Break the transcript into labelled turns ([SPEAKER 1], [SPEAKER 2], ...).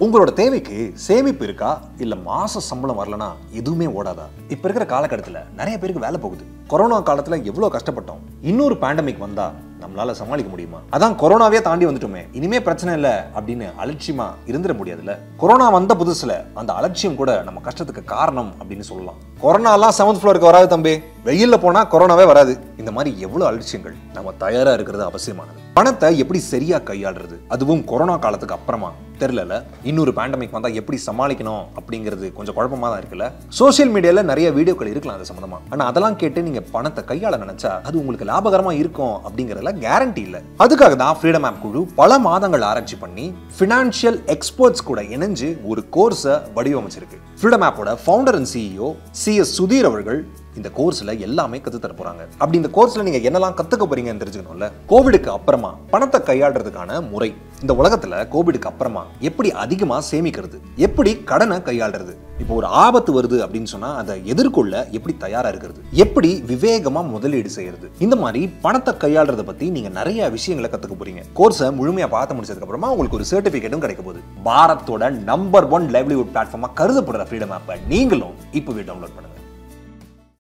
[SPEAKER 1] உங்களோட தேவைக்கு சேமிப்பு இருக்கா இல்ல மாச சம்பளம் வரலனா எதுவுமே ஓடாதா இப்ப இருக்கிற காலகட்டத்துல நிறைய பேருக்கு வேலை போகுது கொரோனா காலத்துல எவ்வளவு கஷ்டப்பட்டோம் இன்னொரு பேண்டமிக் வந்தா நம்மளால சமாளிக்க முடியுமா அதான் கொரோனாவே தாண்டி வந்துட்டோமே இனிமே பிரச்சனை இல்ல அப்படின்னு அலட்சியமா இருந்துட முடியாதுல்ல கொரோனா வந்த புதுசுல அந்த அலட்சியம் கூட நம்ம கஷ்டத்துக்கு காரணம் அப்படின்னு சொல்லலாம் கொரோனாலாம் செவன்த் ஃப்ளோருக்கு வராது தம்பி வெயில்ல போனா கொரோனாவே வராது இந்த மாதிரி எவ்வளவு அலட்சியங்கள் நம்ம தயாரா இருக்கிறது அவசியமானது பணத்தை எப்படி சரியா கையாளுறது அதுவும் கொரோனா காலத்துக்கு அப்புறமா தெரியல இன்னொரு பேண்டமிக் வந்தா எப்படி சமாளிக்கணும் அப்படிங்கிறது கொஞ்சம் குழப்பமா தான் இருக்குல்ல சோஷியல் மீடியால நிறைய வீடியோக்கள் இருக்கலாம் அது சம்பந்தமா ஆனா அதெல்லாம் கேட்டு நீங்க பணத்தை கையாள நினைச்சா அது உங்களுக்கு லாபகரமா இருக்கும் அப்படிங்கறதுல கேரண்டி இல்ல அதுக்காக தான் ஃப்ரீடம் ஆப் குழு பல மாதங்கள் ஆராய்ச்சி பண்ணி ஃபினான்ஷியல் எக்ஸ்பர்ட்ஸ் கூட இணைஞ்சு ஒரு கோர்ஸை வடிவமைச்சிருக்கு ஃப்ரீடம் ஆப்போட founder and CEO C S Sudhir அவர்கள் இந்த கோர்ஸ்ல எல்லாமே கத்து தர போறாங்க அப்படி இந்த கோர்ஸ்ல நீங்க என்னெல்லாம் கத்துக்க போறீங்கன்னு தெரிஞ்சுக்கணும்ல கோவிடுக்கு அப்புறமா பணத்தை கையாளுறதுக்கான முறை இந்த உலகத்துல கோவிடுக்கு அப்புறமா எப்படி அதிகமா சேமிக்கிறது எப்படி கடனை கையாளுறது இப்போ ஒரு ஆபத்து வருது அப்படின்னு சொன்னா அதை எதிர்கொள்ள எப்படி தயாரா இருக்கிறது எப்படி விவேகமா முதலீடு செய்யறது இந்த மாதிரி பணத்தை கையாளுறத பத்தி நீங்க நிறைய விஷயங்களை கத்துக்க போறீங்க கோர்ஸை முழுமையா பார்த்து முடிச்சதுக்கு அப்புறமா உங்களுக்கு ஒரு சர்டிபிகேட்டும் கிடைக்க போகுது பாரத்தோட நம்பர் ஒன் லைவ்லிவுட் பிளாட்ஃபார்மா கருதப்படுற ஃப்ரீடம் ஆப்பை நீங்களும் இப்பவே டவுன்லோட் பண்ணுங்க